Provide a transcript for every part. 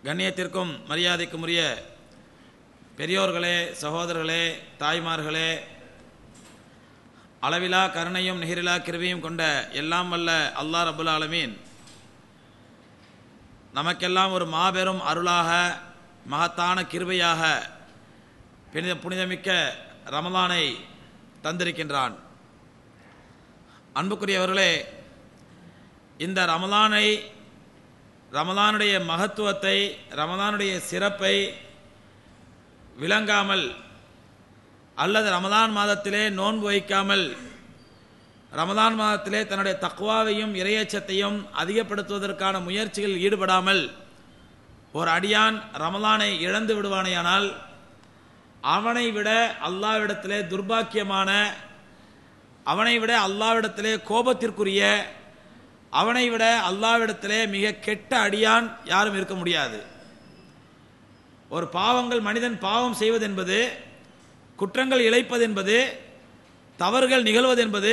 கண்ணியத்திற்கும் மரியாதைக்கும் உரிய பெரியோர்களே சகோதரர்களே தாய்மார்களே அளவிலா கருணையும் நிகரிலா கிருபையும் கொண்ட எல்லாம் வல்ல அல்லாஹ் ரபுல் ஆலமீன் நமக்கெல்லாம் ஒரு மாபெரும் அருளாக மகத்தான கிருபையாக புனித புனிதமிக்க ரமலானை தந்திருக்கின்றான் அன்புக்குரியவர்களே இந்த ரமலானை ரமலானுடைய மகத்துவத்தை ரமலானுடைய சிறப்பை விளங்காமல் அல்லது ரமலான் மாதத்திலே நோன்பு வைக்காமல் ரமலான் மாதத்திலே தன்னுடைய தக்குவாவையும் இரையச்சத்தையும் அதிகப்படுத்துவதற்கான முயற்சிகளில் ஈடுபடாமல் ஒரு அடியான் ரமலானை இழந்து விடுவானேயானால் அவனை விட அல்லாவிடத்திலே துர்பாக்கியமான அவனை விட அல்லாவிடத்திலே கோபத்திற்குரிய அவனை விட அல்லாவிடத்திலே மிக கெட்ட அடியான் யாரும் இருக்க முடியாது ஒரு பாவங்கள் மனிதன் பாவம் செய்வது என்பது குற்றங்கள் இழைப்பது என்பது தவறுகள் நிகழ்வது என்பது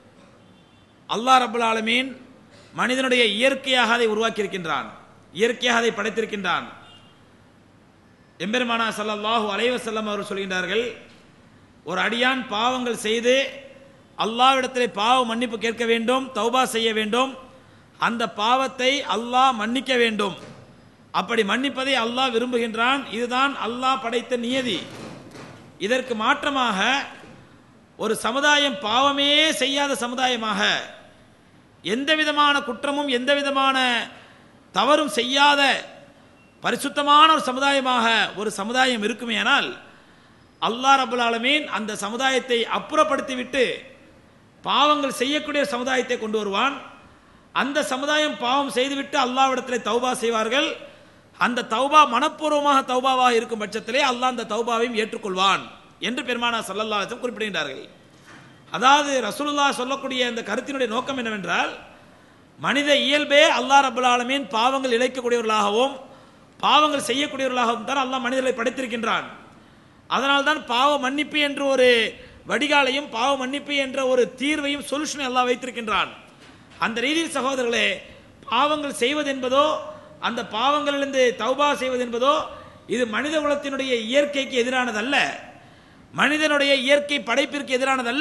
அல்லாஹ் ரபுல் ஆலமீன் மனிதனுடைய இயற்கையாக அதை உருவாக்கியிருக்கின்றான் இயற்கையாக அதை படைத்திருக்கின்றான் எம்பெருமானா சல்லல்லாஹு அலைவசல்லம் அவர் சொல்கின்றார்கள் ஒரு அடியான் பாவங்கள் செய்து அல்லாவிடத்திலே பாவ மன்னிப்பு கேட்க வேண்டும் தௌபா செய்ய வேண்டும் அந்த பாவத்தை அல்லாஹ் மன்னிக்க வேண்டும் அப்படி மன்னிப்பதை அல்லாஹ் விரும்புகின்றான் இதுதான் அல்லாஹ் படைத்த நியதி இதற்கு மாற்றமாக ஒரு சமுதாயம் பாவமே செய்யாத சமுதாயமாக எந்த விதமான குற்றமும் எந்த விதமான தவறும் செய்யாத பரிசுத்தமான ஒரு சமுதாயமாக ஒரு சமுதாயம் இருக்குமேனால் அல்லாஹ் ரபுல் ஆலமீன் அந்த சமுதாயத்தை அப்புறப்படுத்திவிட்டு பாவங்கள் செய்யக்கூடிய சமுதாயத்தை கொண்டு வருவான் அந்த சமுதாயம் பாவம் செய்துவிட்டு அல்லாவிடத்தில் தௌபா செய்வார்கள் அந்த தௌபா மனப்பூர்வமாக தௌபாவாக இருக்கும் பட்சத்திலே அல்லாஹ் அந்த தௌபாவையும் ஏற்றுக்கொள்வான் என்று பெருமானா சல்லல்லா குறிப்பிடுகின்றார்கள் அதாவது ரசூலுல்லா சொல்லக்கூடிய அந்த கருத்தினுடைய நோக்கம் என்னவென்றால் மனித இயல்பே அல்லாஹ் ரபுல் ஆலமீன் பாவங்கள் இழைக்கக்கூடியவர்களாகவும் பாவங்கள் செய்யக்கூடியவர்களாகவும் தான் அல்லாஹ் மனிதர்களை படைத்திருக்கின்றான் அதனால்தான் பாவ மன்னிப்பு என்று ஒரு வடிகாலையும் பாவ மன்னிப்பு என்ற ஒரு தீர்வையும் சொல்யூஷனை எல்லாம் வைத்திருக்கின்றான் அந்த ரீதியில் சகோதரர்களே பாவங்கள் செய்வது என்பதோ அந்த பாவங்களிலிருந்து தௌபா செய்வது என்பதோ இது மனித குலத்தினுடைய இயற்கைக்கு எதிரானதல்ல மனிதனுடைய இயற்கை படைப்பிற்கு எதிரானதல்ல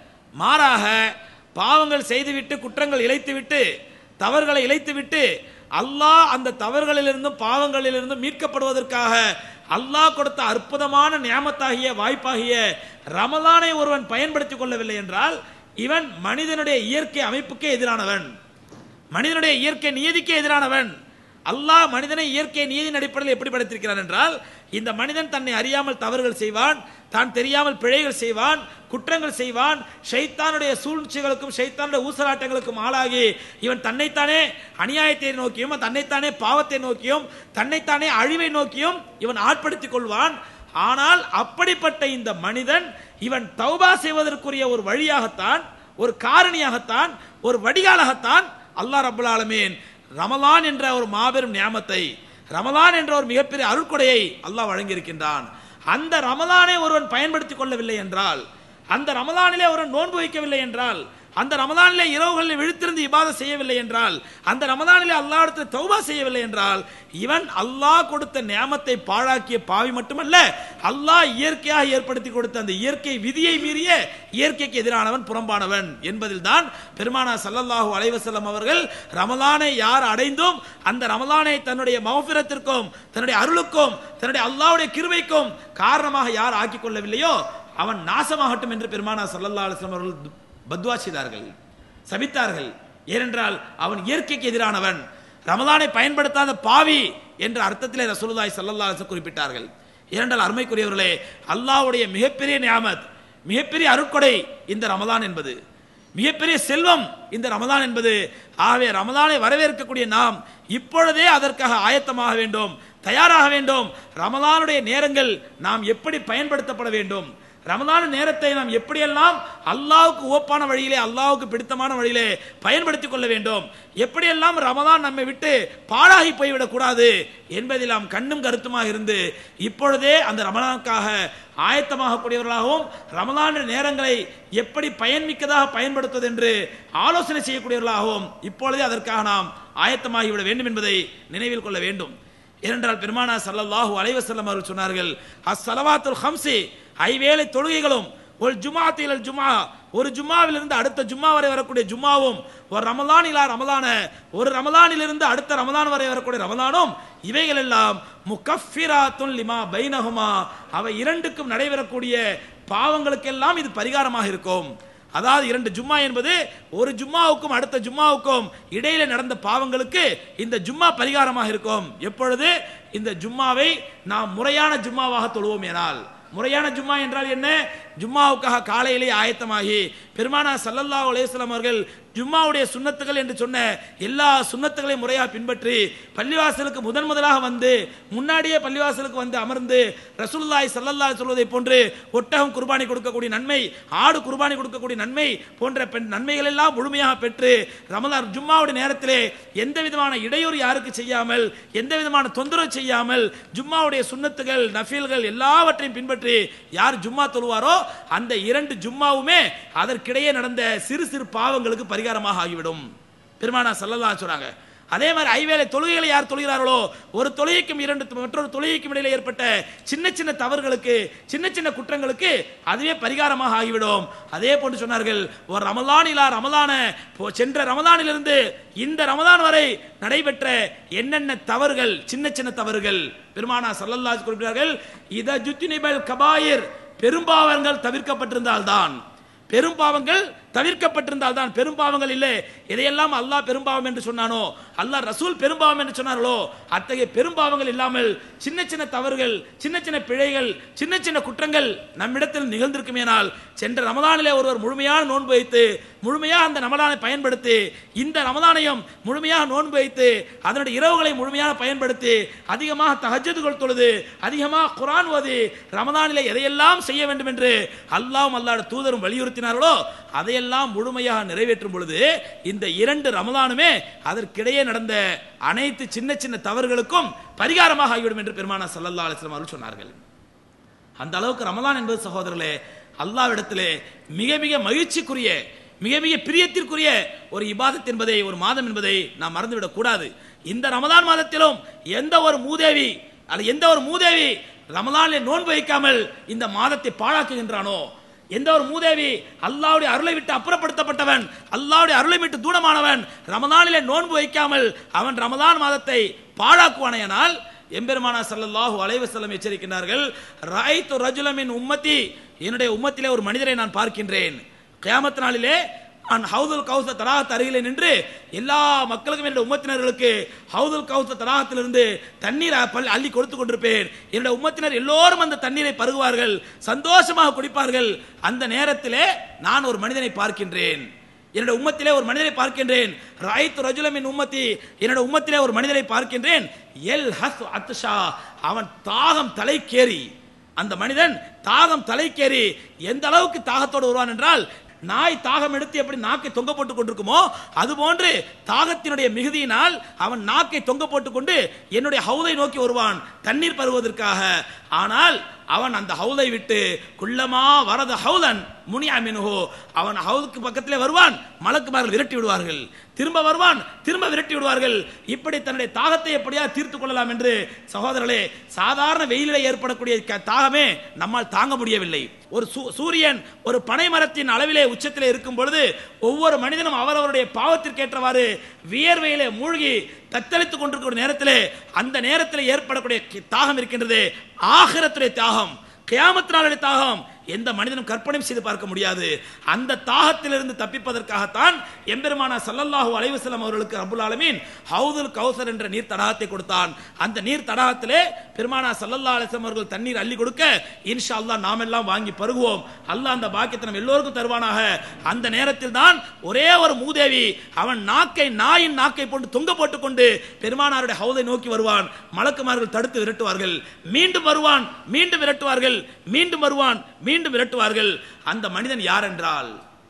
மாறாக பாவங்கள் செய்துவிட்டு குற்றங்கள் இழைத்துவிட்டு தவறுகளை இழைத்துவிட்டு அல்லாஹ் அந்த தவறுகளிலிருந்தும் பாவங்களிலிருந்தும் மீட்கப்படுவதற்காக அல்லாஹ் கொடுத்த அற்புதமான நியாமத்தாகிய வாய்ப்பாகிய ரமலானை ஒருவன் பயன்படுத்திக் கொள்ளவில்லை என்றால் இவன் மனிதனுடைய இயற்கை அமைப்புக்கே எதிரானவன் மனிதனுடைய இயற்கை நியதிக்கே எதிரானவன் அல்லாஹ் மனிதனை இயற்கை நீதியின் அடிப்படையில் எப்படி படைத்திருக்கிறான் என்றால் இந்த மனிதன் தன்னை அறியாமல் தவறுகள் செய்வான் தான் தெரியாமல் பிழைகள் செய்வான் குற்றங்கள் செய்வான் ஷைத்தானுடைய சூழ்ச்சிகளுக்கும் ஷைத்தானுடைய ஊசலாட்டங்களுக்கும் ஆளாகி இவன் தன்னைத்தானே அநியாயத்தை நோக்கியும் தன்னைத்தானே பாவத்தை நோக்கியும் தன்னைத்தானே அழிவை நோக்கியும் இவன் ஆட்படுத்திக் கொள்வான் ஆனால் அப்படிப்பட்ட இந்த மனிதன் இவன் தௌபா செய்வதற்குரிய ஒரு வழியாகத்தான் ஒரு காரணியாகத்தான் ஒரு வடிகாலாகத்தான் அல்லாஹ் ரபுல் ஆலமீன் ரமலான் என்ற ஒரு மாபெரும் நியாமத்தை ரமலான் என்ற ஒரு மிகப்பெரிய அருட்கொடையை அல்லாஹ் வழங்கியிருக்கின்றான் அந்த ரமலானை ஒருவன் பயன்படுத்திக் கொள்ளவில்லை என்றால் அந்த ரமலானிலே ஒருவன் நோன்பு வைக்கவில்லை என்றால் அந்த ரமதானிலே இரவுகளில் விழித்திருந்து இபாத செய்யவில்லை என்றால் அந்த ரமதானிலே அல்லாஹ்விடத்தில் தௌபா செய்யவில்லை என்றால் இவன் அல்லாஹ் கொடுத்த நியாமத்தை பாழாக்கிய பாவி மட்டுமல்ல அல்லாஹ் இயற்கையாக ஏற்படுத்தி கொடுத்த அந்த இயற்கை விதியை மீறிய இயற்கைக்கு எதிரானவன் புறம்பானவன் என்பதில் தான் பெருமானா சல்லல்லாஹு அலைவசல்லம் அவர்கள் ரமலானை யார் அடைந்தும் அந்த ரமலானை தன்னுடைய மௌபிரத்திற்கும் தன்னுடைய அருளுக்கும் தன்னுடைய அல்லாஹ்வுடைய கிருபைக்கும் காரணமாக யார் ஆக்கிக் கொள்ளவில்லையோ அவன் நாசமாகட்டும் என்று பெருமானா சல்லல்லா அலுவலம் அவர்கள் பத்வா செய்தார்கள் சபித்தார்கள் ஏனென்றால் அவன் இயற்கைக்கு எதிரானவன் ரமலானை பயன்படுத்தாத பாவி என்ற அர்த்தத்திலே ரசூலுல்லாஹி ஸல்லல்லாஹு அலைஹி குறிப்பிட்டார்கள் ஏனென்றால் அருமைக்குரியவர்களே அல்லாஹ்வுடைய மிகப்பெரிய நியாமத் மிகப்பெரிய அருட்கொடை இந்த ரமலான் என்பது மிகப்பெரிய செல்வம் இந்த ரமலான் என்பது ஆகவே ரமலானை வரவேற்கக்கூடிய நாம் இப்பொழுதே அதற்காக ஆயத்தமாக வேண்டும் தயாராக வேண்டும் ரமலானுடைய நேரங்கள் நாம் எப்படி பயன்படுத்தப்பட வேண்டும் ரமலான் நேரத்தை நாம் எப்படியெல்லாம் அல்லாவுக்கு ஓப்பான வழியிலே அல்லாவுக்கு பிடித்தமான வழியிலே பயன்படுத்திக் கொள்ள வேண்டும் எப்படியெல்லாம் ரமலான் நம்மை விட்டு பாழாகி போய்விடக் கூடாது என்பதில் நாம் கண்ணும் கருத்துமாக இருந்து இப்பொழுதே அந்த ரமலானுக்காக ஆயத்தமாகக்கூடியவர்களாகவும் ரமலான் நேரங்களை எப்படி பயன்மிக்கதாக பயன்படுத்துவது என்று ஆலோசனை செய்யக்கூடியவர்களாகவும் இப்பொழுதே அதற்காக நாம் ஆயத்தமாகிவிட வேண்டும் என்பதை நினைவில் கொள்ள வேண்டும் ஏனென்றால் பெருமானா ஸல்லல்லாஹு அலைஹி வஸல்லம் அவர்கள் சொன்னார்கள் அஸ்ஸலவாத்துல் ஹம்சி ஐவேளை தொழுகைகளும் ஒரு ஜுமாத்தில் ஜுமா ஒரு ஜும்மாவிலிருந்து அடுத்த ஜும்மா வரை வரக்கூடிய ஜும்மாவும் ஒரு ரமலான் இலா ரமலான ஒரு ரமலானிலிருந்து அடுத்த ரமலான் வரை வரக்கூடிய ரமலானும் இவைகள் எல்லாம் முகஃபிராத்துன் லிமா பைனஹுமா அவை இரண்டுக்கும் நடைபெறக்கூடிய பாவங்களுக்கெல்லாம் இது பரிகாரமாக இருக்கும் அதாவது இரண்டு ஜும்மா என்பது ஒரு ஜும்மாவுக்கும் அடுத்த ஜும்மாவுக்கும் இடையில நடந்த பாவங்களுக்கு இந்த ஜும்மா பரிகாரமாக இருக்கும் எப்பொழுது இந்த ஜும்மாவை நாம் முறையான ஜும்மாவாக தொழுவோம் எனால் முறையான ஜும்மா என்றால் என்ன ஜும்மாவுக்காக காலையிலே ஆயத்தமாகி பெருமானா சல்லல்லாஹு அலைஹிஸ்ஸலாம் அவர்கள் ஜும்மாவுடைய சுன்னத்துகள் என்று சொன்ன எல்லா சுன்னத்துகளையும் முறையாக பின்பற்றி பள்ளிவாசலுக்கு முதன் முதலாக வந்து முன்னாடியே பள்ளிவாசலுக்கு வந்து அமர்ந்து ரசூலுல்லாஹி ஸல்லல்லாஹு சொல்வதை போன்று ஒட்டகம் குர்பானி கொடுக்கக்கூடிய நன்மை ஆடு குர்பானி கொடுக்கக்கூடிய நன்மை போன்ற பெண் நன்மைகள் எல்லாம் முழுமையாக பெற்று ரமலான் ஜும்மாவுடைய நேரத்திலே எந்த விதமான இடையூறு யாருக்கு செய்யாமல் எந்த விதமான தொந்தரவு செய்யாமல் ஜும்மாவுடைய சுன்னத்துகள் நஃபீல்கள் எல்லாவற்றையும் பின்பற்றி யார் ஜும்மா தொழுவாரோ அந்த இரண்டு ஜும்மாவுமே அதற்கிடையே நடந்த சிறு சிறு பாவங்களுக்கு பரிகாரமாக ஆகிவிடும் பெருமானா சல்லல்லாஹு சொல்றாங்க அதே மாதிரி ஐவேளை தொழுகைகளை யார் தொழுகிறார்களோ ஒரு தொழுகைக்கும் இரண்டு மற்றொரு தொழுகைக்கும் இடையில ஏற்பட்ட சின்ன சின்ன தவறுகளுக்கு சின்ன சின்ன குற்றங்களுக்கு அதுவே பரிகாரமாக ஆகிவிடும் அதே போன்று சொன்னார்கள் ஒரு ரமலானிலா ரமலான போ- சென்ற ரமலானிலிருந்து இந்த ரமலான் வரை நடைபெற்ற என்னென்ன தவறுகள் சின்ன சின்ன தவறுகள் பெருமானா சல்லல்லாஹு குறிப்பிட்டார்கள் இத ஜுத்தினிபல் கபாயிர் பெரும்பாவங்கள் தவிர்க்கப்பட்டிருந்தால்தான் பெரும்பாவங்கள் தவிர்க்கப்பட்டிருந்தால் தான் பெரும்பாவங்கள் இல்லை எதையெல்லாம் அல்லாஹ் பெரும்பாவம் என்று சொன்னானோ அல்லாஹ் ரசூல் பெரும்பாவம் என்று சொன்னார்களோ அத்தகைய பெரும்பாவங்கள் இல்லாமல் சின்ன சின்ன தவறுகள் சின்ன சின்ன பிழைகள் சின்ன சின்ன குற்றங்கள் நம்மிடத்தில் நிகழ்ந்திருக்குமேனால் சென்ற ரமதானிலே ஒருவர் முழுமையான நோன்பு வைத்து முழுமையாக அந்த ரமலானை பயன்படுத்தி இந்த ரமதானையும் முழுமையாக நோன்பு வைத்து அதனுடைய இரவுகளை முழுமையாக பயன்படுத்தி அதிகமாக தஹஜ்ஜுதுகள் தொழுது அதிகமாக குர்ஆன் ஓதி ரமதானிலே எதையெல்லாம் செய்ய வேண்டும் என்று அல்லாஹ்வும் அல்லாஹ்வுடைய தூதரும் வலியுறுத்தினார்களோ அதையெல்லாம் முழுமையாக நிறைவேற்றும் பொழுது இந்த இரண்டு ரமதானுமே அதற்கிடையே நடந்த அனைத்து சின்ன சின்ன தவறுகளுக்கும் பரிகாரமாக ஆகிவிடும் என்று பெருமானா சல்லல்லாஹு அலைஹி வஸல்லம் அவர்கள் சொன்னார்கள் அந்த அளவுக்கு ரமலான் என்பது சகோதரர்களே அல்லாவிடத்திலே மிக மிக மகிழ்ச்சிக்குரிய மிக மிக பிரியத்திற்குரிய ஒரு இபாதத் என்பதை ஒரு மாதம் என்பதை நாம் மறந்துவிடக் கூடாது இந்த ரமலான் மாதத்திலும் எந்த ஒரு மூதேவி அல்ல எந்த ஒரு மூதேவி ரமலானில் நோன்பு வைக்காமல் இந்த மாதத்தை பாழாக்குகின்றானோ எந்த ஒரு மூதேவி அல்லாவுடைய அருளை விட்டு அப்புறப்படுத்தப்பட்டவன் அல்லாவுடைய அருளை விட்டு தூரமானவன் ரமலானிலே நோன்பு வைக்காமல் அவன் ரமலான் மாதத்தை பாழாக்குவானையானால் எம்பெருமானா ஸல்லல்லாஹு அலைஹி வஸல்லம் எச்சரிக்கின்றார்கள் ராய்த்து ரஜுலமின் உம்மத்தி என்னுடைய உம்மத்திலே ஒரு மனிதரை நான் பார்க்கின்றேன் கியாமத் நாளிலே நான் ஹவுதுல் கௌச தடாகத்து அருகிலே நின்று எல்லா மக்களுக்கும் என்னுடைய உம்மத்தினர்களுக்கு ஹவுதுல் கௌச தடாகத்திலிருந்து தண்ணீர் பல் அள்ளி கொடுத்து கொண்டிருப்பேன் என்னுடைய உம்மத்தினர் எல்லோரும் அந்த தண்ணீரை பருகுவார்கள் சந்தோஷமாக குடிப்பார்கள் அந்த நேரத்திலே நான் ஒரு மனிதனை பார்க்கின்றேன் என்னோட உம்மத்திலே ஒரு மனிதரை பார்க்கின்றேன் ராய்த்து ரஜுலமின் உம்மத்தி என்னோட உம்மத்திலே ஒரு மனிதரை பார்க்கின்றேன் எல் ஹஸ் அத்ஷா அவன் தாகம் தலைக்கேறி அந்த மனிதன் தாகம் தலைக்கேறி எந்த அளவுக்கு தாகத்தோடு வருவான் என்றால் நாய் தாகம் எடுத்து எப்படி நாக்கை தொங்க போட்டுக் கொண்டிருக்குமோ அதுபோன்று தாகத்தினுடைய மிகுதியினால் அவன் நாக்கை தொங்க போட்டுக் கொண்டு என்னுடைய ஹவுதை நோக்கி வருவான் தண்ணீர் பருவதற்காக ஆனால் அவன் அந்த ஹவுதை விட்டு குள்ளமா வரத ஹவுதன் முனியா மினுஹோ அவன் ஹவுதுக்கு பக்கத்திலே வருவான் மலக்குமார்கள் விரட்டி விடுவார்கள் திரும்ப வருவான் திரும்ப விரட்டி விடுவார்கள் இப்படி தன்னுடைய தாகத்தை எப்படியா தீர்த்து கொள்ளலாம் என்று சகோதரர்களே சாதாரண வெயிலிலே ஏற்படக்கூடிய க- தாகமே நம்மால் தாங்க முடியவில்லை ஒரு சூ- சூரியன் ஒரு பனை மரத்தின் அளவிலே உச்சத்திலே இருக்கும் பொழுது ஒவ்வொரு மனிதனும் அவரவருடைய பாவத்திற்கேற்றவாறு வியர்வையிலே மூழ்கி தத்தளித்துக் கொண்டிருக்கிற நேரத்திலே அந்த நேரத்தில் ஏற்படக்கூடிய கி- தாகம் இருக்கின்றது ஆகிரத்துடைய தாகம் கியாமத் நாளுடைய தாகம் எந்த மனிதனும் கற்பனை செய்து பார்க்க முடியாது அந்த தாகத்திலிருந்து தப்பிப்பதற்காகத்தான் எம்பெருமானா சல்லல்லாஹு அலைஹி வஸல்லம் அவர்களுக்கு ரப்புல் ஆலமீன் ஹவுதுல் கௌசர் என்ற நீர் தடாகத்தை கொடுத்தான் அந்த நீர் தடாகத்திலே பெருமானா சல்லல்லாஹு அலைஹி வஸல்லம் அவர்கள் தண்ணீர் அள்ளி கொடுக்க இன்ஷா அல்லாஹ் நாம் எல்லாம் வாங்கி பருகுவோம் அல்லாஹ் அந்த பாக்கியத்தை நம்ம எல்லோருக்கும் தருவானாக அந்த நேரத்தில் தான் ஒரே ஒரு மூதேவி அவன் நாக்கை நாயின் நாக்கை போட்டு தொங்க போட்டுக்கொண்டு பெருமானாருடைய ஹவுதை நோக்கி வருவான் மலக்குமார்கள் தடுத்து விரட்டுவார்கள் மீண்டும் வருவான் மீண்டும் விரட்டுவார்கள் மீண்டும் வருவான் மீண்டும் விரட்டுவார்கள் அந்த மனிதன் யார் என்றால்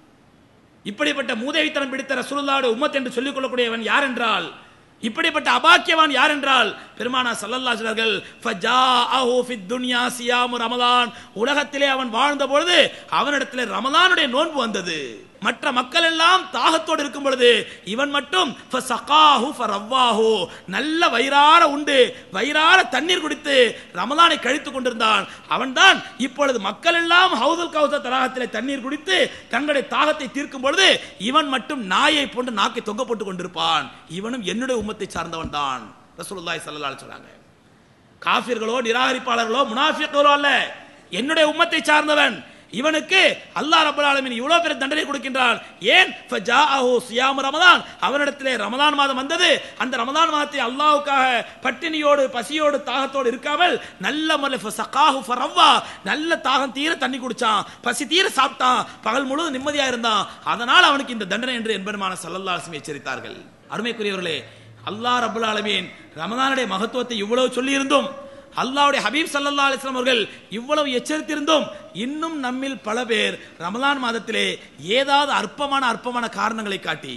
இப்படிப்பட்ட மூதேவித்தனம் பிடித்த ரசூலுல்லாஹ்வுடைய உம்மத் என்று சொல்லிக் கொள்ளக்கூடியவன் யார் என்றால் இப்படிப்பட்ட அபாக்கியவான் யார் என்றால் பெருமானா சல்லல்லாஹு அலைஹி வஸல்லம் ஃபஜாஅஹு ஃபித் துன்யா சியாமு ரமலான் உலகத்திலே அவன் வாழ்ந்த பொழுது அவனிடத்திலே ரமலானுடைய நோன்பு வந்தது மற்ற மக்கள் எல்லாம் தாகத்தோடு இருக்கும் பொழுது இவன் மட்டும் ஃபசகாஹு ஃபரவ்வாஹு நல்ல வயிறார உண்டு வயிறார தண்ணீர் குடித்து ரமலானை கழித்துக் கொண்டிருந்தான் அவன்தான் இப்பொழுது மக்கள் எல்லாம் ஹவுதுல் கௌசர் தடாகத்திலே தண்ணீர் குடித்து தங்களுடைய தாகத்தை தீர்க்கும் பொழுது இவன் மட்டும் நாயை போன்று நாக்கை தொங்க போட்டுக் கொண்டிருப்பான் இவனும் என்னுடைய உம்மத்தை சார்ந்தவன் தான் ரசூலுல்லாஹி ஸல்லல்லாஹு அலைஹி சொல்றாங்க காஃபிர்களோ நிராகரிப்பாளர்களோ முனாஃபிக்களோ அல்ல என்னுடைய உம்மத்தை சார்ந்தவன் இவனுக்கு அல்லாஹ் ரப்பல் ஆலமீன் இவ்வளவு பெரிய தண்டனை கொடுக்கின்றான் ஏன் ஃபஜாஅஹு சியாம் ரமதான் அவனிடத்திலே ரமதான் மாதம் வந்தது அந்த ரமதான் மாதத்தை அல்லாஹ்வுக்காக பட்டினியோடு பசியோடு தாகத்தோடு இருக்காமல் நல்ல முறையில் ஃபசகாஹு ஃபரவ்வா நல்ல தாகம் தீர தண்ணி குடிச்சான் பசி தீர சாப்பிட்டான் பகல் முழுவதும் நிம்மதியா இருந்தான் அதனால் அவனுக்கு இந்த தண்டனை என்று என்பெருமான சல்லல்லாஹு அலைஹி வஸல்லம் எச்சரித்தார்கள் அருமைக்குரியவர்களே அல்லாஹ் ரப்பல் ஆலமீன் ரமதானுடைய மகத்துவத்தை இவ்வளவு சொல்லி இருந்தும் அல்லாஹ்வுடைய ஹபீப் ஸல்லல்லாஹு அலைஹி வஸல்லம் அவர்கள் இவ்வளவு எச்சரித்திருந்தும் இன்னும் நம்மில் பல பேர் ரமலான் மாதத்திலே ஏதாவது அற்பமான அற்பமான காரணங்களை காட்டி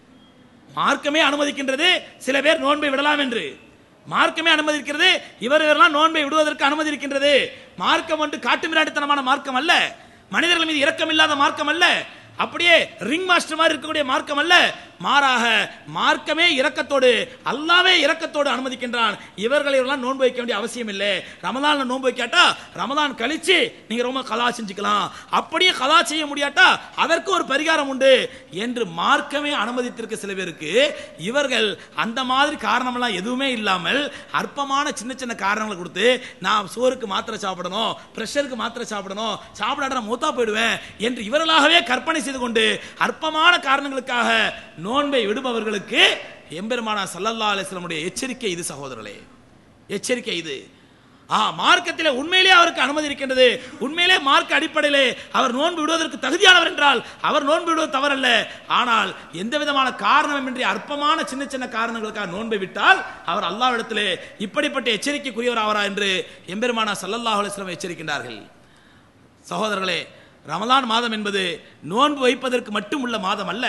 மார்க்கமே அனுமதிக்கின்றது சில பேர் நோன்பை விடலாம் என்று மார்க்கமே அனுமதிக்கிறது இவர் இவரெல்லாம் நோன்பை விடுவதற்கு அனுமதி இருக்கின்றது மார்க்கம் ஒன்று காட்டு மிராட்டித்தனமான மார்க்கம் அல்ல மனிதர்கள் மீது இரக்கம் இல்லாத மார்க்கம் அல்ல அப்படியே ரிங் மாஸ்டர் மாதிரி இருக்கக்கூடிய மார்க்கம் அல்ல மாறாக மார்க்கமே இரக்கத்தோடு அல்லாவே இரக்கத்தோடு அனுமதிக்கின்றான் இவர்களை எல்லாம் நோன்பு வைக்க வேண்டிய அவசியம் இல்லை ரமதான்ல நோன்பு வைக்காட்டா ரமதான் கழிச்சு நீங்க ரொம்ப கலா செஞ்சுக்கலாம் அப்படியே கலா செய்ய முடியாட்டா அதற்கு ஒரு பரிகாரம் உண்டு என்று மார்க்கமே அனுமதித்திருக்க சில பேருக்கு இவர்கள் அந்த மாதிரி காரணமெல்லாம் எதுவுமே இல்லாமல் அற்பமான சின்ன சின்ன காரணங்களை கொடுத்து நான் சோறுக்கு மாத்திரை சாப்பிடணும் பிரஷருக்கு மாத்திரை சாப்பிடணும் சாப்பிடாட நான் மூத்தா போயிடுவேன் என்று இவர்களாகவே கற்பனை செய்து கொண்டு அற்பமான காரணங்களுக்காக நோன்பை விடுபவர்களுக்கு எம்பெருமானா சல்லல்லா அலிஸ்லமுடைய எச்சரிக்கை இது சகோதரர்களே எச்சரிக்கை இது ஆ மார்க்கத்திலே உண்மையிலே அவருக்கு அனுமதி இருக்கின்றது உண்மையிலே மார்க்க அடிப்படையிலே அவர் நோன்பு விடுவதற்கு தகுதியானவர் என்றால் அவர் நோன்பு விடுவது தவறல்ல ஆனால் எந்த விதமான காரணமின்றி அற்பமான சின்ன சின்ன காரணங்களுக்காக நோன்பை விட்டால் அவர் அல்லாஹ்விடத்திலே இப்படிப்பட்ட எச்சரிக்கைக்குரியவர் ஆவாரா என்று எம்பெருமானா சல்லல்லாஹு அலைஹி வஸல்லம் எச்சரிக்கின்றார்கள் சகோதரர்களே ரமலான் மாதம் என்பது நோன்பு வைப்பதற்கு மட்டும் உள்ள மாதம் அல்ல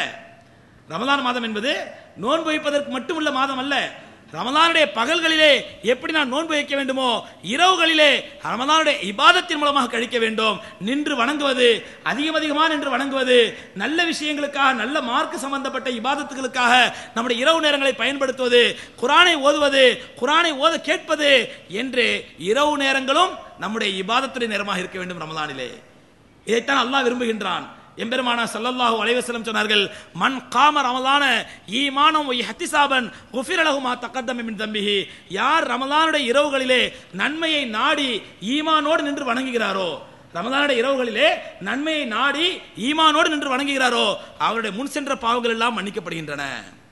ரமலான் மாதம் என்பது நோன்பு வைப்பதற்கு மட்டும் உள்ள மாதம் அல்ல ரமலானுடைய பகல்களிலே எப்படி நான் நோன்பு வைக்க வேண்டுமோ இரவுகளிலே ரமலானுடைய இபாதத்தின் மூலமாக கழிக்க வேண்டும் நின்று வணங்குவது அதிகம் அதிகமாக நின்று வணங்குவது நல்ல விஷயங்களுக்காக நல்ல மார்க்க சம்பந்தப்பட்ட இபாதத்துகளுக்காக நம்முடைய இரவு நேரங்களை பயன்படுத்துவது குரானை ஓதுவது குரானை ஓத கேட்பது என்று இரவு நேரங்களும் நம்முடைய இபாதத்துடைய நேரமாக இருக்க வேண்டும் ரமலானிலே இதைத்தான் அல்லாஹ் விரும்புகின்றான் எம்பெருமானா ஸல்லல்லாஹு அலைஹி வஸல்லம் சொன்னார்கள் மன் காம ரமலான ஈமானம் வ இஹ்திசாபன் குஃபிர லஹு மா தக்கத்தம மின் தம்பிஹி யார் ரமலானுடைய இரவுகளிலே நன்மையை நாடி ஈமானோடு நின்று வணங்குகிறாரோ ரமலானுடைய இரவுகளிலே நன்மையை நாடி ஈமானோடு நின்று வணங்குகிறாரோ அவருடைய முன் சென்ற பாவங்கள் எல்லாம் மன்னிக்கப்படுகின்றன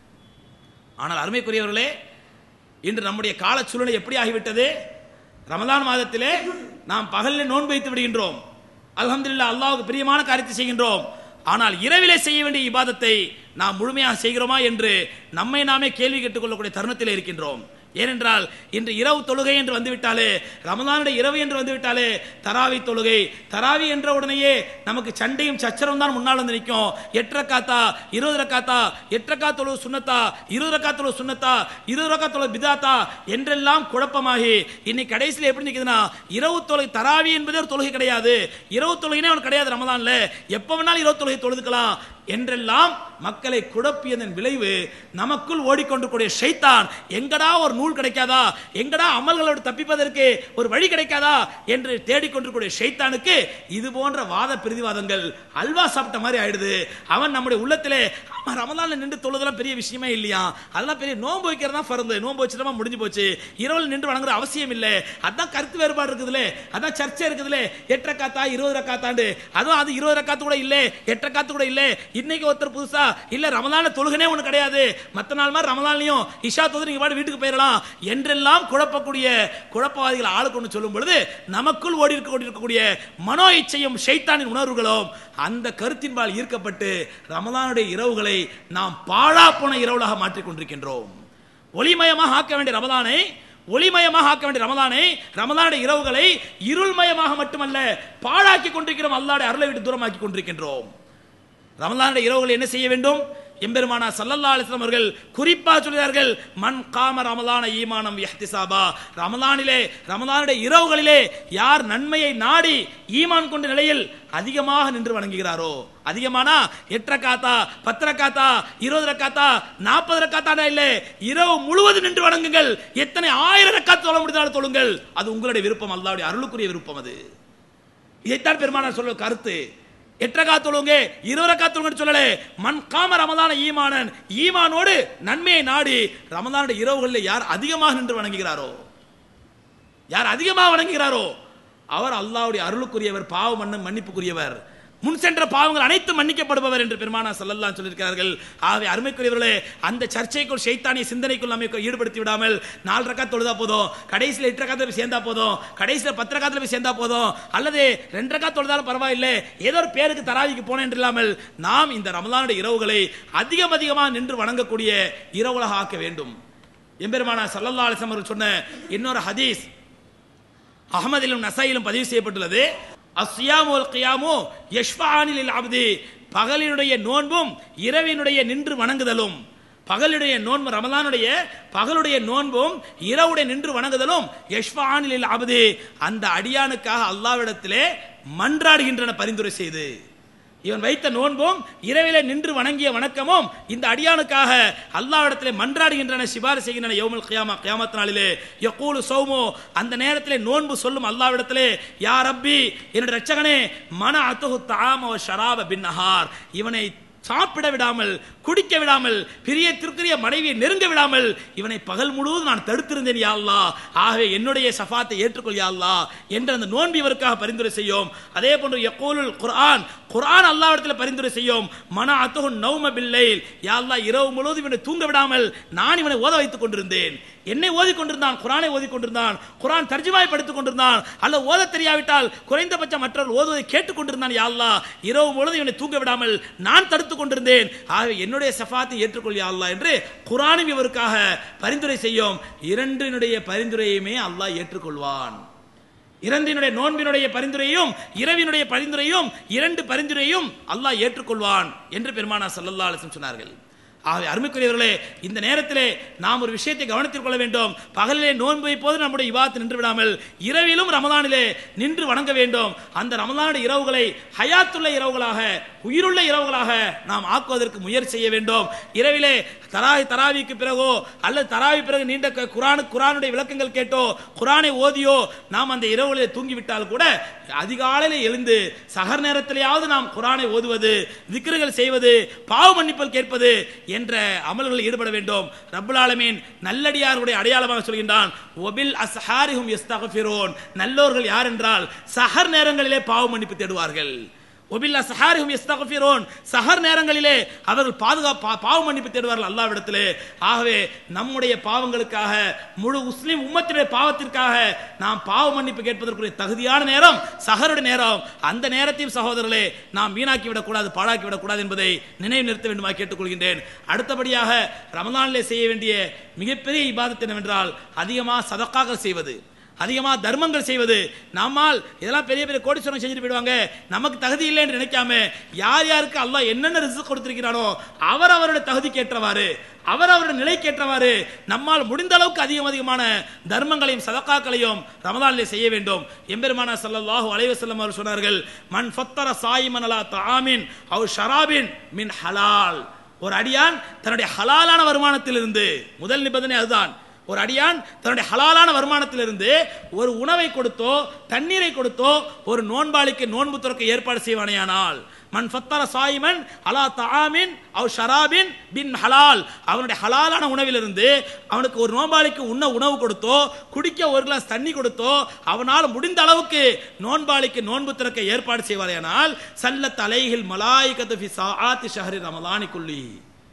ஆனால் அருமைக்குரியவர்களே இன்று நம்முடைய கால சூழ்நிலை எப்படி ஆகிவிட்டது ரமலான் மாதத்திலே நாம் பகலில் நோன்பு வைத்து விடுகின்றோம் அல்ஹம்துலில்லாஹ் அல்லாஹ்வுக்கு பிரியமான காரியத்தை செய்கின்றோம் ஆனால் இரவிலே செய்ய வேண்டிய இபாதத்தை நாம் முழுமையாக செய்கிறோமா என்று நம்மை நாமே கேள்வி கேட்டுக்கொள்ளக்கூடிய தருணத்தில் இருக்கின்றோம் ஏனென்றால் இன்று இரவு தொழுகை என்று வந்துவிட்டாலே ரமலானுடைய இரவு என்று வந்துவிட்டாலே தராவி தொழுகை தராவி என்ற உடனேயே நமக்கு சண்டையும் சச்சரவும் தான் முன்னால் வந்து நிற்கும் எட்டு ரக்காத்தா இருபது ரக்காத்தா எட்டு ரக்கா தொழுவு சுண்ணத்தா இருபது ரக்கா தொழுவு சுண்ணத்தா இருபது ரக்கா தொழுவு பிதாத்தா என்றெல்லாம் குழப்பமாகி இன்னைக்கு கடைசியில் எப்படி நிற்குதுன்னா இரவு தொழுகை தராவி என்பதே ஒரு தொழுகை கிடையாது இரவு தொழுகைனே அவனுக்கு கிடையாது ரமலான்ல எப்ப வேணாலும் இரவு தொழுகை தொழுதுக்கலாம் என்றெல்லாம் மக்களை குழப்பியதன் விளைவு நமக்குள் ஓடிக்கொண்டிருக்கூடிய ஷைத்தான் எங்கடா ஒரு நூல் கிடைக்காதா எங்கடா அமல்களோடு தப்பிப்பதற்கு ஒரு வழி கிடைக்காதா என்று தேடிக்கொண்டிருக்கூடிய ஷைத்தானுக்கு இது போன்ற வாத பிரதிவாதங்கள் அல்வா சாப்பிட்ட மாதிரி ஆயிடுது அவன் நம்முடைய உள்ளத்திலே ஆமா ரமலான்ல நின்று தொழுதெல்லாம் பெரிய விஷயமே இல்லையா அதெல்லாம் பெரிய நோன்பு வைக்கிறது தான் பிறந்து நோன்பு வச்சுட்டமா முடிஞ்சு போச்சு இரவில் நின்று வணங்குற அவசியம் இல்லை அதான் கருத்து வேறுபாடு இருக்குதுலே அதான் சர்ச்சை இருக்குதுலே எட்டு ரக்காத்தா இருபது ரக்காத்தாண்டு அதுவும் அது இருபது ரக்காத்து கூட இல்லை எட்டு ரக்காத்து கூட இல்லை இன்னைக்கு ஒருத்தர் புதுசா இல்ல ரமலான தொழுகனே ஒண்ணு கிடையாது மத்த நாள் மாதிரி ரமலான்லயும் இஷா தொழுது நீங்க பாட்டு வீட்டுக்கு போயிடலாம் என்றெல்லாம் குழப்பக்கூடிய குழப்பவாதிகள் ஆளுக்கு ஒன்று சொல்லும் பொழுது நமக்குள் ஓடி இருக்க இருக்கக்கூடிய மனோ இச்சையும் ஷைத்தானின் உணர்வுகளும் அந்த கருத்தின்பால் ஈர்க்கப்பட்டு ரமலானுடைய இரவுகளை நாம் பாழா போன இரவுகளாக மாற்றிக் கொண்டிருக்கின்றோம் ஒளிமயமாக ஆக்க வேண்டிய ரமலானை ஒளிமயமாக ஆக்க வேண்டிய ரமலானை ரமலானுடைய இரவுகளை இருள்மயமாக மட்டுமல்ல பாழாக்கி கொண்டிருக்கிறோம் அல்லாடைய அருளை விட்டு தூரமாக்கி கொண்டிருக்கின்றோம் ரமலானுடைய இரவுகளை என்ன செய்ய வேண்டும் எம்பெருமானா சல்லல்லா அலிஸ்லாம் அவர்கள் குறிப்பா சொல்கிறார்கள் மன் காம ரமலான ஈமானம் யஹ்திசாபா ரமலானிலே ரமலானுடைய இரவுகளிலே யார் நன்மையை நாடி ஈமான் கொண்ட நிலையில் அதிகமாக நின்று வணங்குகிறாரோ அதிகமானா எட்டு காத்தா பத்து காத்தா இருபது ரக்காத்தா நாற்பது ரக்காத்தா இல்ல இரவு முழுவதும் நின்று வணங்குங்கள் எத்தனை ஆயிரம் ரக்காத்து தொழ முடிந்தாலும் தொழுங்கள் அது உங்களுடைய விருப்பம் அல்லாவுடைய அருளுக்குரிய விருப்பம் அது இதைத்தான் பெருமானார் சொல்ல கருத்து எட்டரகா தொழுங்க இருவரக்கா தொழுங்கன்னு சொல்லல மண் காம ரமதான ஈமானன் ஈமானோடு நன்மையை நாடி ரமதானுடைய இரவுகளில் யார் அதிகமாக நின்று வணங்குகிறாரோ யார் அதிகமாக வணங்குகிறாரோ அவர் அல்லாவுடைய அருளுக்குரியவர் பாவ மன்ன மன்னிப்புக்குரியவர் முன் சென்ற பாவங்கள் அனைத்தும் மன்னிக்கப்படுபவர் என்று பெருமானா சல்லல்லாஹு சொல்லியிருக்கிறார்கள் ஆகவே அருமைக்குரியவர்களே அந்த சர்ச்சைக்குள் ஷைத்தானிய சிந்தனைக்குள் நம்மை ஈடுபடுத்தி விடாமல் நாலு ரக்கா தொழுதா போதும் கடைசியில் எட்டு ரக்காத்துல போய் சேர்ந்தா போதும் கடைசியில் பத்து ரக்காத்துல போய் சேர்ந்தா போதும் அல்லது ரெண்டு ரக்கா தொழுதாலும் பரவாயில்லை ஏதோ ஒரு பேருக்கு தராவிக்கு போனேன் என்று இல்லாமல் நாம் இந்த ரமலானுடைய இரவுகளை அதிகம் அதிகமாக நின்று வணங்கக்கூடிய இரவுகளாக ஆக்க வேண்டும் எம்பெருமானா சல்லல்லா அலிஸ்லாம் அவர்கள் சொன்ன இன்னொரு ஹதீஸ் அகமதிலும் நசாயிலும் பதிவு செய்யப்பட்டுள்ளது அஸ்யாமுல் கியாமு யஷ்வானில் அப்தி பகலினுடைய நோன்பும் இரவினுடைய நின்று வணங்குதலும் பகலுடைய நோன்பு ரமலானுடைய பகலுடைய நோன்பும் இரவுடைய நின்று வணங்குதலும் யஷ்வானில் அப்தி அந்த அடியானுக்காக அல்லாவிடத்திலே மன்றாடுகின்றன பரிந்துரை செய்து இவன் வைத்த நோன்பும் இரவிலே நின்று வணங்கிய வணக்கமும் இந்த அடியானுக்காக அல்லாவிடத்திலே மன்றாடுகின்றன சிபாரிசு செய்கின்றன யௌமுல் கியாமா கியாமத் நாளிலே யக்கூலு சௌமோ அந்த நேரத்திலே நோன்பு சொல்லும் அல்லாவிடத்திலே யா ரப்பி என்னுடைய ரட்சகனே மன அத்துஹு தாம ஷராப பின்னஹார் இவனை சாப்பிட விடாமல் குடிக்க விடாமல் பிரியத்திற்குரிய மனைவியை நெருங்க விடாமல் இவனை பகல் முழுவதும் நான் தடுத்திருந்தேன் யா அல்லாஹ் ஆகவே என்னுடைய சஃபாத்தை ஏற்றுக்கொள் யா அல்லாஹ் என்று அந்த நோன்பு இவருக்காக பரிந்துரை செய்யும் அதே போன்று யக்கூலுல் குர்ஆன் குர்ஆன் அல்லாஹ்விடத்தில் பரிந்துரை செய்யும் மன அத்துஹு நௌம பில்லைல் யா அல்லாஹ் இரவு முழுவதும் இவனை தூங்க விடாமல் நான் இவனை ஓத வைத்துக் கொண்டிருந்தேன் என்னை ஓதி கொண்டிருந்தான் குரானை ஓதி கொண்டிருந்தான் குரான் தர்ஜுமாய் படித்துக் கொண்டிருந்தான் அல்ல ஓத தெரியாவிட்டால் குறைந்தபட்சம் மற்றவர்கள் ஓதுவதை கேட்டுக் கொண்டிருந்தான் யா அல்லாஹ் இரவு முழுவதும் இவனை தூங்க விடாமல் நான் தடுத்துக் கொண்டிருந்தேன் ஆகவே என்னுடைய சஃபாத்தை ஏற்றுக்கொள் யா அல்லாஹ் என்று குரானும் இவருக்காக பரிந்துரை செய்யும் இரண்டினுடைய பரிந்துரையுமே அல்லாஹ் ஏற்றுக்கொள்வான் இரண்டினுடைய நோன்பினுடைய பரிந்துரையும் இரவினுடைய பரிந்துரையும் இரண்டு பரிந்துரையும் அல்லாஹ் ஏற்றுக்கொள்வான் என்று பெருமானா சல்லல்லா அலிஸ்லம் சொன்னார்கள் ஆகவே அருமைக்குரியவர்களே இந்த நேரத்திலே நாம் ஒரு விஷயத்தை கவனத்தில் கொள்ள வேண்டும் பகலிலே நோன்பு வைப்போது நம்முடைய இவாத்து நின்று விடாமல் இரவிலும் ரமலானிலே நின்று வணங்க வேண்டும் அந்த ரமலானுடைய இரவுகளை ஹயாத்துள்ள இரவுகளாக உயிருள்ள இரவுகளாக நாம் ஆக்குவதற்கு முயற்சி செய்ய வேண்டும் இரவிலே தராவி தராவிக்கு பிறகோ அல்லது தராவி பிறகு நீண்ட க- குரானு குரானுடைய விளக்கங்கள் கேட்டோ குரானை ஓதியோ நாம் அந்த இரவுகளிலே தூங்கிவிட்டால் கூட அதிகாலையிலே எழுந்து சகர் நேரத்திலேயாவது நாம் குரானை ஓதுவது திக்ருகள் செய்வது பாவ மன்னிப்பல் கேட்பது என்ற அமல்களில் ஈடுபட வேண்டும் ரப்புல் ஆலமீன் நல்லடியாருடைய அடையாளமாக சொல்கின்றான் ஒபில் அஸ்ஹாரிஹும் யஸ்தக்ஃபிரூன் நல்லோர்கள் யார் என்றால் சஹர் நேரங்களிலே பாவ மன்னிப்பு தேடுவார்கள் ஒபில் அஸ்ஹாரிஹும் யஸ்தக்ஃபிரூன் சஹர் நேரங்களிலே அவர்கள் பாதுகாப்பு பாவ மன்னிப்பு தேடுவார்கள் அல்லாவிடத்திலே ஆகவே நம்முடைய பாவங்களுக்காக முழு முஸ்லிம் உம்மத்தினுடைய பாவத்திற்காக நாம் பாவ மன்னிப்பு கேட்பதற்குரிய தகுதியான நேரம் சஹருடைய நேரம் அந்த நேரத்தையும் சகோதரர்களே நாம் வீணாக்கி விடக்கூடாது பாழாக்கி விடக்கூடாது என்பதை நினைவு நிறுத்த வேண்டுமா கேட்டுக்கொள்கின்றேன் அடுத்தபடியாக ரமலானிலே செய்ய வேண்டிய மிகப்பெரிய இபாதத் என்னவென்றால் அதிகமாக சதக்காக செய்வது அதிகமா தர்மங்கள் செய்வது நம்மால் இதெல்லாம் பெரிய பெரிய கோடீஸ்வரம் செஞ்சுட்டு போயிடுவாங்க நமக்கு தகுதி இல்லை என்று நினைக்காம யார் யாருக்கு அல்லாஹ் என்னென்ன ரிஸ்க் கொடுத்திருக்கிறானோ அவர் அவருடைய தகுதிக்கு ஏற்றவாறு அவர் அவருடைய நிலைக்கு ஏற்றவாறு நம்மால் முடிந்த அளவுக்கு அதிகம் அதிகமான தர்மங்களையும் சதக்காக்களையும் ரமதானிலே செய்ய வேண்டும் எம்பெருமானா ஸல்லல்லாஹு அலைஹி வஸல்லம் அவர் சொன்னார்கள் மன் ஃபத்தர சாயிமன் அலா தஆமின் அவ் ஷராபின் மின் ஹலால் ஒரு அடியான் தன்னுடைய ஹலாலான வருமானத்திலிருந்து முதல் நிபந்தனை அதுதான் ஒரு அடியான் தன்னுடைய ஹலாலான வருமானத்திலிருந்து ஒரு உணவை கொடுத்தோ தண்ணீரை கொடுத்தோ ஒரு நோன்பாளிக்கு நோன்பு துறக்க ஏற்பாடு செய்வானேயானால் மன் ஃபத்தர சாயிமன் அலா தஆமின் அவ் ஷராபின் பின் ஹலால் அவனுடைய ஹலாலான உணவிலிருந்து அவனுக்கு ஒரு நோன்பாளிக்கு உண்ண உணவு கொடுத்தோ குடிக்க ஒரு கிளாஸ் தண்ணி கொடுத்தோ அவனால் முடிந்த அளவுக்கு நோன்பாளிக்கு நோன்பு திறக்க ஏற்பாடு செய்வாரேயானால் சல்லத் அலைஹில் மலாயிகத்து ஃபி சாஆத்தி ஷஹரி ரமலானி குல்லி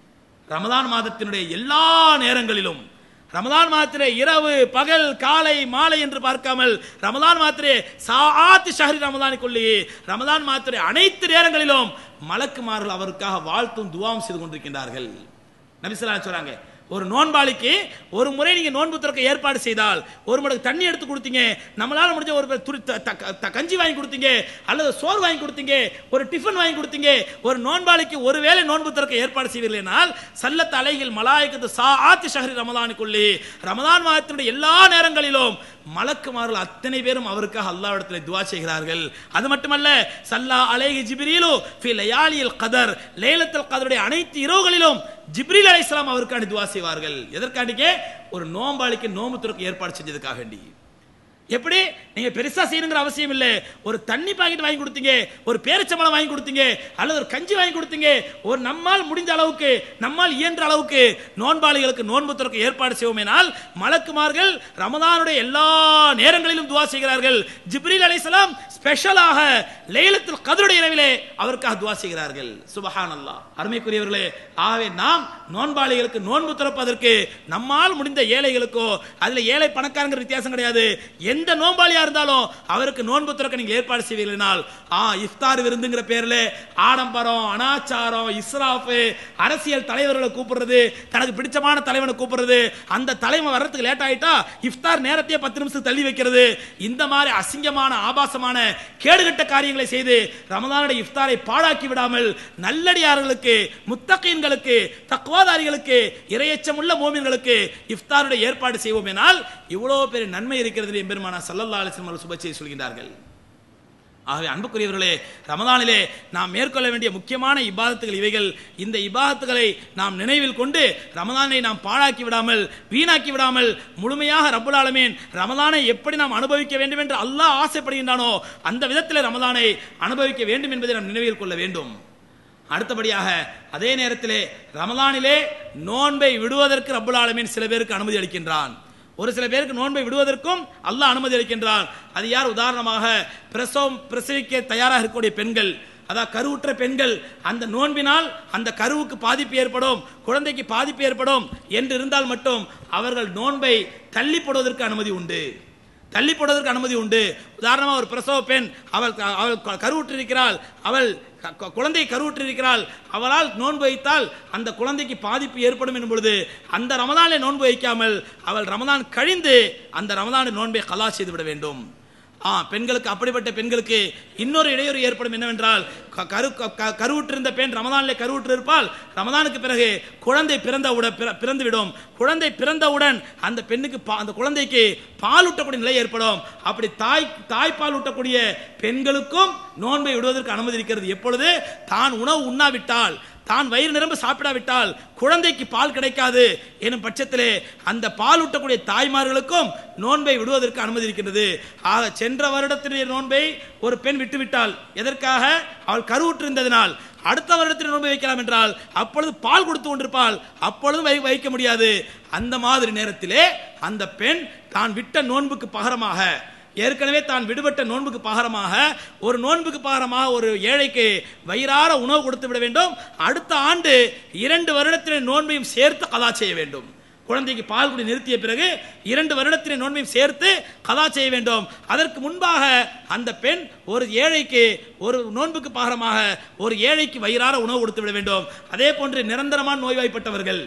ரமலான் மாதத்தினுடைய எல்லா நேரங்களிலும் ரமலான் மாத்திரே இரவு பகல் காலை மாலை என்று பார்க்காமல் ரமலான் மாத்திரே சாஆத்தி ஷஹரி ரமலானி கொள்ளி ரமலான் மாத்திரே அனைத்து நேரங்களிலும் மலக்குமார்கள் அவருக்காக வாழ்த்தும் துவாவும் செய்து கொண்டிருக்கின்றார்கள் நபிசல்லா சொல்றாங்க ஒரு நோன்பாளிக்கு ஒரு முறை நீங்க நோன்பு திறக்க ஏற்பாடு செய்தால் ஒரு மடக்கு தண்ணி எடுத்து கொடுத்தீங்க நம்மளால முடிஞ்ச ஒரு பேர் துரி- த- த- த- கஞ்சி வாங்கி கொடுத்தீங்க அல்லது சோறு வாங்கி கொடுத்தீங்க ஒரு டிஃபன் வாங்கி கொடுத்தீங்க ஒரு நோன்பாளிக்கு ஒருவேளை நோன்பு திறக்க ஏற்பாடு செய்வீர்களால் சல்லத் அலைகள் மலாய்க்கத்து சா ஆத்தி ஷஹரி ரமதானுக்குள்ளே ரமதான் மாதத்தினுடைய எல்லா நேரங்களிலும் மலக்குமார்கள் அத்தனை பேரும் அவருக்காக அல்லாஹ்விடத்தில் துவா செய்கிறார்கள் அது மட்டுமல்ல சல்லா அலைஹி ஜிப்ரீலு ஃபி லயாலில் கதர் லைலத்துல் கதருடைய அனைத்து இரவுகளிலும் ஜிப்ரீல் அலைஹிஸ்ஸலாம் அவருக்காண்டி துவா செய்வார்கள் எதற்காண்டிக்கே ஒரு நோம்பாளிக்கு நோம்பு திறக்க ஏற்பாடு செஞ்சதுக்காக வேண்டி எப்படி நீங்க பெருசா செய்யணுங்கிற அவசியம் இல்லை ஒரு தண்ணி பாக்கெட் வாங்கி கொடுத்தீங்க ஒரு பேரிச்சம்பளம் வாங்கி கொடுத்தீங்க அல்லது ஒரு கஞ்சி வாங்கி கொடுத்தீங்க ஒரு நம்மால் முடிஞ்ச அளவுக்கு நம்மால் இயன்ற அளவுக்கு நோன்பாளிகளுக்கு நோன்பு திறக்க ஏற்பாடு செய்வோமேனால் மலக்குமார்கள் ரமதானுடைய எல்லா நேரங்களிலும் துவா செய்கிறார்கள் ஜிப்ரீல் அலைஹிஸ்ஸலாம் ஸ்பெஷலாக லைலத்துல் கதருடைய இரவிலே அவருக்காக துவா செய்கிறார்கள் சுபஹான் அல்லாஹ் அருமைக்குரியவர்களே ஆகவே நாம் நோன்பாளிகளுக்கு நோன்பு திறப்பதற்கு நம்மால் முடிந்த ஏழைகளுக்கோ அதுல ஏழை பணக்காரங்கிற வித்தியாசம் கிடையாது எந்த நோன்பாளியா இருந்தாலும் அவருக்கு நோன்பு திறக்க நீங்க ஏற்பாடு செய்வீர்களால் ஆ இஃப்தார் விருந்துங்கிற பேர்ல ஆடம்பரம் அனாச்சாரம் இஸ்ராஃப் அரசியல் தலைவர்களை கூப்பிடுறது தனக்கு பிடிச்சமான தலைவனை கூப்பிடுறது அந்த தலைவன் வர்றதுக்கு லேட் ஆயிட்டா இஃப்தார் நேரத்தையே பத்து நிமிஷம் தள்ளி வைக்கிறது இந்த மாதிரி அசிங்கமான ஆபாசமான கேடுகட்ட காரியங்களை செய்து ரமதானுடைய இஃப்தாரை பாழாக்கி விடாமல் நல்லடியார்களுக்கு முத்தகீன்களுக்கு தக்குவாதாரிகளுக்கு இரையச்சமுள்ள மோமின்களுக்கு இஃப்தாருடைய ஏற்பாடு செய்வோம் எனால் இவ்வளவு பெரிய நன்மை இருக்கிறது எம்பெருமானா சல்லல்லா அலிஸ்லம் அவர்கள் சுபச்சை சொல்கின்றார்கள் ஆகவே அன்புக்குரியவர்களே ரமதானிலே நாம் மேற்கொள்ள வேண்டிய முக்கியமான இபாதத்துகள் இவைகள் இந்த இபாதத்துகளை நாம் நினைவில் கொண்டு ரமதானை நாம் பாழாக்கி விடாமல் வீணாக்கி விடாமல் முழுமையாக ரப்புல் ஆலமீன் ரமதானை எப்படி நாம் அனுபவிக்க வேண்டும் என்று அல்லாஹ் ஆசைப்படுகின்றானோ அந்த விதத்தில் ரமதானை அனுபவிக்க வேண்டும் என்பதை நாம் நினைவில் கொள்ள வேண்டும் அடுத்தபடியாக அதே நேரத்திலே ரமதானிலே நோன்பை விடுவதற்கு ரப்புல் ஆலமீன் சில பேருக்கு அனுமதி அளிக்கின்றான் ஒரு சில பேருக்கு நோன்பை விடுவதற்கும் அல்லாஹ் அனுமதி அளிக்கின்றான் அது யார் உதாரணமாக பிரசவம் பிரசவிக்க தயாராக இருக்கக்கூடிய பெண்கள் அதாவது கருவுற்ற பெண்கள் அந்த நோன்பினால் அந்த கருவுக்கு பாதிப்பு ஏற்படும் குழந்தைக்கு பாதிப்பு ஏற்படும் என்று இருந்தால் மட்டும் அவர்கள் நோன்பை தள்ளி போடுவதற்கு அனுமதி உண்டு தள்ளி போடுவதற்கு அனுமதி உண்டு உதாரணமாக ஒரு பிரசவ பெண் அவள் அவள் கருவுற்றிருக்கிறாள் அவள் க- க- குழந்தை கருவுற்றிருக்கிறாள் அவளால் நோன்பு வைத்தால் அந்த குழந்தைக்கு பாதிப்பு ஏற்படும் என்னும் பொழுது அந்த ரமதானில் நோன்பு வைக்காமல் அவள் ரமதான் கழிந்து அந்த ரமதானின் நோன்பை கலா செய்து விட வேண்டும் ஆ பெண்களுக்கு அப்படிப்பட்ட பெண்களுக்கு இன்னொரு இடையூறு ஏற்படும் என்னவென்றால் க- கரு க- க- கருவுற்றிருந்த பெண் ரமதானிலே கருவுற்று இருப்பால் ரமதானுக்கு பிறகு குழந்தை பிறந்தவுடன் பிற- பிறந்துவிடும் குழந்தை பிறந்தவுடன் அந்த பெண்ணுக்கு பா- அந்த குழந்தைக்கு பால் ஊட்டக்கூடிய நிலை ஏற்படும் அப்படி தாய் தாய்ப்பால் ஊட்டக்கூடிய பெண்களுக்கும் நோன்பை விடுவதற்கு அனுமதி இருக்கிறது எப்பொழுது தான் உணவு உண்ணாவிட்டால் தான் வயிறு நிரம்ப சாப்பிடாவிட்டால் குழந்தைக்கு பால் கிடைக்காது எனும் பட்சத்திலே அந்த பால் ஊட்டக்கூடிய தாய்மார்களுக்கும் நோன்பை விடுவதற்கு அனுமதி இருக்கின்றது ஆக சென்ற வருடத்தினுடைய நோன்பை ஒரு பெண் விட்டுவிட்டால் எதற்காக அவள் கருவுற்றிருந்ததினால் அடுத்த வருடத்தில் நோன்பை வைக்கலாம் என்றால் அப்பொழுது பால் கொடுத்து கொண்டிருப்பாள் அப்பொழுதும் வை- வைக்க முடியாது அந்த மாதிரி நேரத்திலே அந்த பெண் தான் விட்ட நோன்புக்கு பகரமாக ஏற்கனவே தான் விடுபட்ட நோன்புக்கு பகரமாக ஒரு நோன்புக்கு பகரமாக ஒரு ஏழைக்கு வயிறார உணவு கொடுத்து விட வேண்டும் அடுத்த ஆண்டு இரண்டு வருடத்தின் நோன்பையும் சேர்த்து கதா செய்ய வேண்டும் குழந்தைக்கு பால் குடி நிறுத்திய பிறகு இரண்டு வருடத்தின் நோன்பையும் சேர்த்து கதா செய்ய வேண்டும் அதற்கு முன்பாக அந்த பெண் ஒரு ஏழைக்கு ஒரு நோன்புக்கு பகரமாக ஒரு ஏழைக்கு வயிறார உணவு கொடுத்து விட வேண்டும் அதே போன்று நிரந்தரமான நோய்வாய்ப்பட்டவர்கள்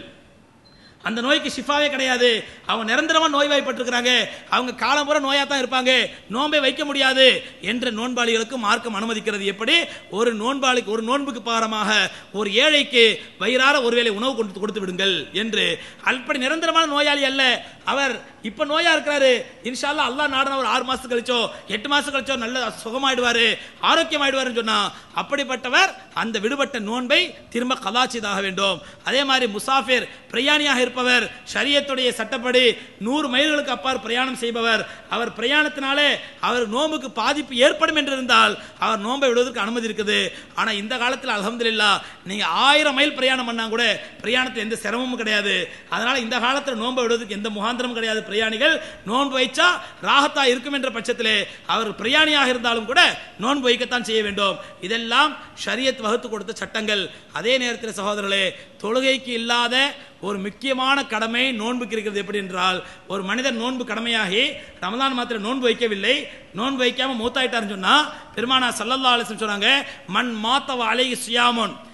அந்த நோய்க்கு ஷிஃபாவே கிடையாது அவங்க நிரந்தரமா நோய்வாய்ப்பட்டிருக்கிறாங்க அவங்க காலம்புற நோயா தான் இருப்பாங்க நோன்பை வைக்க முடியாது என்ற நோன்பாளிகளுக்கு மார்க்கம் அனுமதிக்கிறது எப்படி ஒரு நோன்பாளிக்கு ஒரு நோன்புக்கு பாரமாக ஒரு ஏழைக்கு வயிறார ஒருவேளை உணவு கொண்டு கொடுத்து விடுங்கள் என்று அப்படி நிரந்தரமான நோயாளி அல்ல அவர் இப்ப நோயா இருக்கிறாரு இன்ஷால்லா அல்லாஹ் நாடன ஒரு ஆறு மாசம் கழிச்சோ எட்டு மாசம் கழிச்சோ நல்ல சுகமாயிடுவாரு ஆரோக்கியமாயிடுவாருன்னு சொன்னா அப்படிப்பட்டவர் அந்த விடுபட்ட நோன்பை திரும்ப கலா செய்தாக வேண்டும் அதே மாதிரி முசாஃபிர் பிரயாணியாக இருப்பவர் ஷரியத்துடைய சட்டப்படி நூறு மைல்களுக்கு அப்பால் பிரயாணம் செய்பவர் அவர் பிரயாணத்தினாலே அவர் நோம்புக்கு பாதிப்பு ஏற்படும் என்று இருந்தால் அவர் நோன்பை விடுவதற்கு அனுமதி இருக்குது ஆனா இந்த காலத்தில் அல்ஹம்துலில்லாஹ் நீங்க ஆயிரம் மைல் பிரயாணம் பண்ணா கூட பிரயாணத்தில் எந்த சிரமமும் கிடையாது அதனால இந்த காலத்தில் நோன்பை விடுவதற்கு எந்த முகாந்திரமும் கிடையாது பிரயாணிகள் நோன்பு வைச்சா ராகத்தா இருக்கும் என்ற பட்சத்திலே அவர் பிரயாணியாக இருந்தாலும் கூட நோன்பு வைக்கத்தான் செய்ய வேண்டும் இதெல்லாம் ஷரியத் வகுத்து கொடுத்த சட்டங்கள் அதே நேரத்தில் சகோதரர்களே தொழுகைக்கு இல்லாத ஒரு முக்கியமான கடமை நோன்புக்கு இருக்கிறது எப்படி என்றால் ஒரு மனிதர் நோன்பு கடமையாகி ரமலான் மாத்திரம் நோன்பு வைக்கவில்லை நோன்பு வைக்காம மூத்தாயிட்டாருன்னு சொன்னா பெருமானா சல்லல்லா அலிஸ்லம் சொன்னாங்க மண் மாத்தவ அலைஹி சுயாமோன்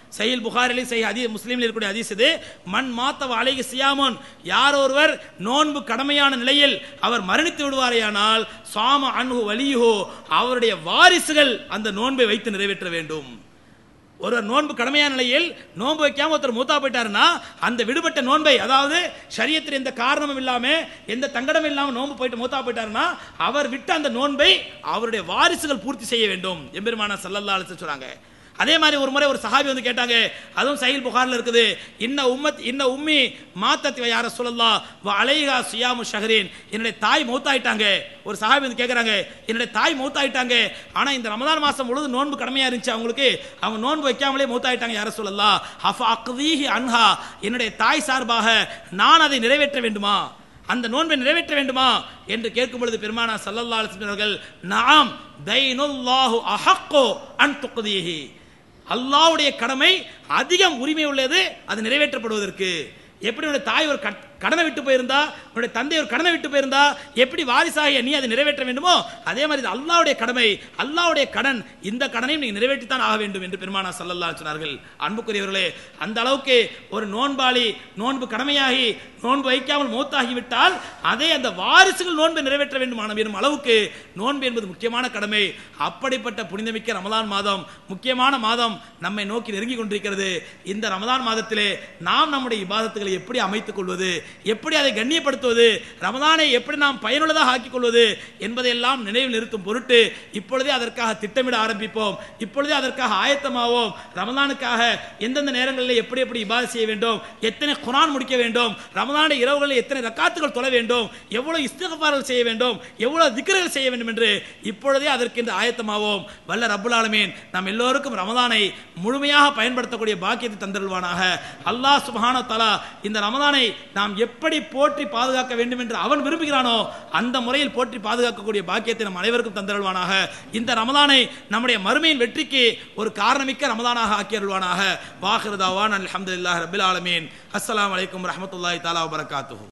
சஹீல் புகாரிலே சஹி ஹதீ முஸ்லீமில் இருக்கக்கூடிய ஹதீஸ் இது மண் மாத்தவ அலைகி சியாமோன் யார் ஒருவர் நோன்பு கடமையான நிலையில் அவர் மரணித்து விடுவாரேயானால் சாம அன்ஹு வலியுஹோ அவருடைய வாரிசுகள் அந்த நோன்பை வைத்து நிறைவேற்ற வேண்டும் ஒருவர் நோன்பு கடமையான நிலையில் நோன்பு வைக்காம ஒருத்தர் மூத்தா போயிட்டாருன்னா அந்த விடுபட்ட நோன்பை அதாவது சரியத்தில் எந்த காரணமும் இல்லாம எந்த தங்கடம் இல்லாம நோன்பு போயிட்டு மூத்தா போயிட்டாருன்னா அவர் விட்ட அந்த நோன்பை அவருடைய வாரிசுகள் பூர்த்தி செய்ய வேண்டும் எம்பெருமான சல்லல்லா அலிஸ்லாம் சொல்றாங்க அதே மாதிரி ஒரு முறை ஒரு சஹாபி வந்து கேட்டாங்க அதுவும் சஹீல் புகார்ல இருக்குது இன்ன உம்மத் இன்ன உம்மி மாத்தத்தி யார சொல்லல்லா வ அலைஹா சுயாமு ஷஹரீன் என்னுடைய தாய் மௌத்தாயிட்டாங்க ஒரு சஹாபி வந்து கேட்குறாங்க என்னுடைய தாய் மௌத்தாயிட்டாங்க ஆனா இந்த ரமதான் மாசம் முழுது நோன்பு கடமையா இருந்துச்சு அவங்களுக்கு அவங்க நோன்பு வைக்காமலே மௌத்தாயிட்டாங்க யார சொல்லல்லா ஹஃப் அக்தீஹி அன்ஹா என்னுடைய தாய் சார்பாக நான் அதை நிறைவேற்ற வேண்டுமா அந்த நோன்பை நிறைவேற்ற வேண்டுமா என்று கேட்கும் பொழுது பெருமானா சல்லல்லா அலிஸ்லாம் அவர்கள் நாம் தைனுல்லாஹு அஹக்கோ அன் துக்தீஹி அல்லாஹ்வுடைய கடமை அதிகம் உரிமை உள்ளது அது நிறைவேற்றப்படுவதற்கு எப்படி உன்னுடைய தாய் ஒரு கட்- கடனை விட்டு போயிருந்தா உன்னுடைய தந்தை ஒரு கடனை விட்டு போயிருந்தா எப்படி வாரிசாகிய நீ அதை நிறைவேற்ற வேண்டுமோ அதே மாதிரி இது அல்லாஹ்வுடைய கடமை அல்லாஹ்வுடைய கடன் இந்த கடனையும் நீங்க நிறைவேற்றித்தான் ஆக வேண்டும் என்று பெருமானா சல்லல்லாஹு சொன்னார்கள் அன்புக்குரியவர்களே அந்த அளவுக்கு ஒரு நோன்பாளி நோன்பு கடமையாகி நோன்பு வைக்காமல் மூத்தாகி விட்டால் அதே அந்த வாரிசுகள் நோன்பை நிறைவேற்ற வேண்டுமான எனும் அளவுக்கு நோன்பு என்பது முக்கியமான கடமை அப்படிப்பட்ட புனிதமிக்க ரமலான் மாதம் முக்கியமான மாதம் நம்மை நோக்கி நெருங்கி கொண்டிருக்கிறது இந்த ரமலான் மாதத்திலே நாம் நம்முடைய இபாதத்துகளை எப்படி அமைத்துக் கொள்வது எப்படி அதை கண்ணியப்படுத்துவது ரமலானை எப்படி நாம் பயனுள்ளதாக ஆக்கிக் கொள்வது என்பதையெல்லாம் நினைவில் நிறுத்தும் பொருட்டு இப்பொழுதே அதற்காக திட்டமிட ஆரம்பிப்போம் இப்பொழுதே அதற்காக ஆயத்தமாவோம் ரமலானுக்காக எந்தெந்த நேரங்களில் எப்படி எப்படி இபாதத் செய்ய வேண்டும் எத்தனை குரான் முடிக்க வேண்டும் ரமலான இரவுகளில் எத்தனை ரக்காத்துகள் தொழ வேண்டும் எவ்வளவு இஸ்திகபார்கள் செய்ய வேண்டும் எவ்வளவு திக்ருகள் செய்ய வேண்டும் என்று இப்பொழுதே அதற்கென்று ஆயத்தமாவோம் வல்ல ரப்புல் ஆலமீன் நாம் எல்லோருக்கும் ரமலானை முழுமையாக பயன்படுத்தக்கூடிய பாக்கியத்தை தந்தருள்வானாக அல்லாஹ் சுப்ஹானஹு தஆலா இந்த ரமலானை நாம் எப்படி போற்றி பாதுகாக்க வேண்டும் என்று அவன் விரும்புகிறானோ அந்த முறையில் போற்றி பாதுகாக்கக்கூடிய பாக்கியத்தை நம் அனைவருக்கும் தந்தருள்வானாக இந்த ரமலானை நம்முடைய மறுமையின் வெற்றிக்கு ஒரு காரணமிக்க ரமலானாக ஆக்கி அருள்வானாக வாஹிருதாவான் அல்ஹம்துலில்லாஹி ரப்பில் ஆலமீன் அஸ்ஸலாமு அலைக்கும் வரஹ்மத்துல்லாஹி தஆலா வபரகாத்துஹு